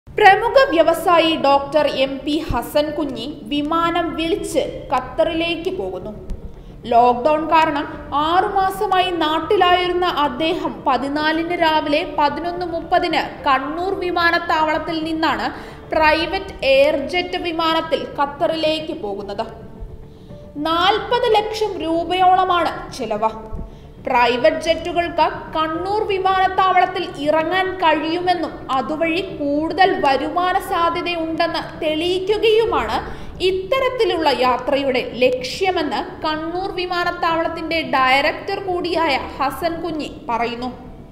പ്രമുഖ വ്യവസായി doctor M P Hasan കുഞ്ഞി വിമാനം വിളിച്ച് ഖത്തറിലേക്ക് പോകുന്നു ലോക്ക്ഡൌൺ കാരണം ആറുമാസമായി നാട്ടിലായിരുന്ന അദ്ദേഹം പതിനാലിന് രാവിലെ പതിനൊന്ന് മുപ്പതിന് കണ്ണൂർ വിമാനത്താവളത്തിൽ നിന്നാണ് പ്രൈവറ്റ് എയർ ജെറ്റ് വിമാനത്തിൽ ഖത്തറിലേക്ക് പോകുന്നത് നാൽപ്പത് ലക്ഷം രൂപയോളമാണ് ചിലവ് പ്രൈവറ്റ് ജെറ്റുകൾക്ക് കണ്ണൂർ വിമാനത്താവളത്തിൽ ഇറങ്ങാൻ കഴിയുമെന്നും അതുവഴി കൂടുതൽ വരുമാന സാധ്യതയുണ്ടെന്ന് തെളിയിക്കുകയുമാണ് ഇത്തരത്തിലുള്ള യാത്രയുടെ ലക്ഷ്യമെന്ന് കണ്ണൂർ വിമാനത്താവളത്തിന്റെ ഡയറക്ടർ കൂടിയായ ഹസൻ കുഞ്ഞി പറയുന്നു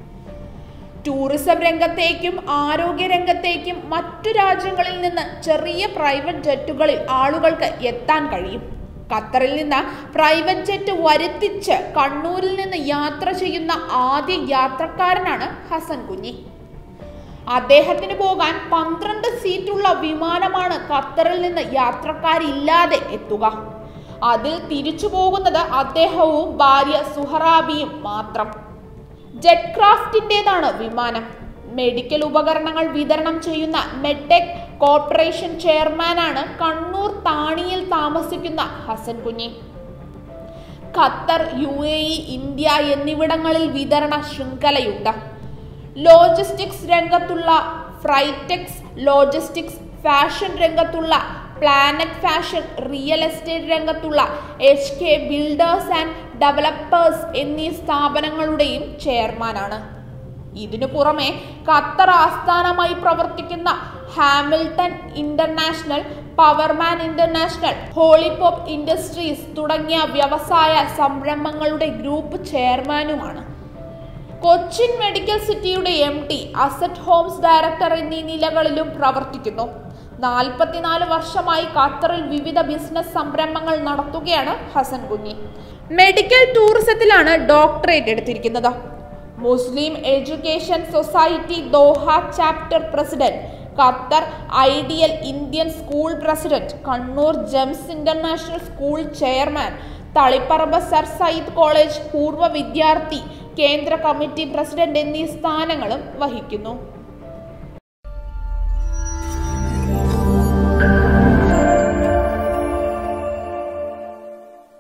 ടൂറിസം രംഗത്തേക്കും ആരോഗ്യ രംഗത്തേക്കും മറ്റു രാജ്യങ്ങളിൽ നിന്ന് ചെറിയ പ്രൈവറ്റ് ജെറ്റുകളിൽ ആളുകൾക്ക് എത്താൻ കഴിയും ഖത്തറിൽ നിന്ന് പ്രൈവറ്റ് ജെറ്റ് വരുത്തിച്ച് കണ്ണൂരിൽ നിന്ന് യാത്ര ചെയ്യുന്ന ആദ്യ യാത്രക്കാരനാണ് ഹസൻ കുഞ്ഞി അദ്ദേഹത്തിന് പോകാൻ പന്ത്രണ്ട് സീറ്റുള്ള വിമാനമാണ് ഖത്തറിൽ നിന്ന് യാത്രക്കാരില്ലാതെ എത്തുക അതിൽ തിരിച്ചു പോകുന്നത് അദ്ദേഹവും ഭാര്യ സുഹറാബിയും മാത്രം ജെറ്റ് ക്രാഫ്റ്റിൻ്റെതാണ് വിമാനം മെഡിക്കൽ ഉപകരണങ്ങൾ വിതരണം ചെയ്യുന്ന മെഡ്ടെക് കോർപ്പറേഷൻ ചെയർമാനാണ് കണ്ണൂർ താണിയിൽ താമസിക്കുന്ന Hasan Kunhi Qatar U A E India എന്നിവിടങ്ങളിൽ വിതരണ ശൃംഖലയുണ്ട് ലോജിസ്റ്റിക്സ് രംഗത്തുള്ള ഫ്രൈറ്റെക്സ് ലോജിസ്റ്റിക്സ് ഫാഷൻ രംഗത്തുള്ള പ്ലാനറ്റ് ഫാഷൻ റിയൽ എസ്റ്റേറ്റ് രംഗത്തുള്ള H K builders and developers എന്നീ സ്ഥാപനങ്ങളുടെയും ചെയർമാനാണ് ഇതിനു പുറമെ ഖത്തർ ആസ്ഥാനമായി പ്രവർത്തിക്കുന്ന Hamilton International Powerman International Hollypop Industries തുടങ്ങിയ വ്യവസായ സംരംഭങ്ങളുടെ ഗ്രൂപ്പ് ചെയർമാനുമാണ് കൊച്ചിൻ മെഡിക്കൽ സിറ്റിയുടെ M T Asset Homes director എന്നീ നിലകളിലും പ്രവർത്തിക്കുന്നു നാൽപ്പത്തിനാല് വർഷമായി ഖത്തറിൽ വിവിധ ബിസിനസ് സംരംഭങ്ങൾ നടത്തുകയാണ് ഹസൻ കുഞ്ഞി മെഡിക്കൽ ടൂറിസത്തിലാണ് ഡോക്ടറേറ്റ് എടുത്തിരിക്കുന്നത് Muslim education society Doha chapter president Qatar ideal Indian school president Kannur GEMS international school chairman Taliparamba sir Syed college പൂർവ്വ വിദ്യാർത്ഥി കേന്ദ്ര കമ്മിറ്റി പ്രസിഡന്റ് എന്നീ സ്ഥാനങ്ങളും വഹിക്കുന്നു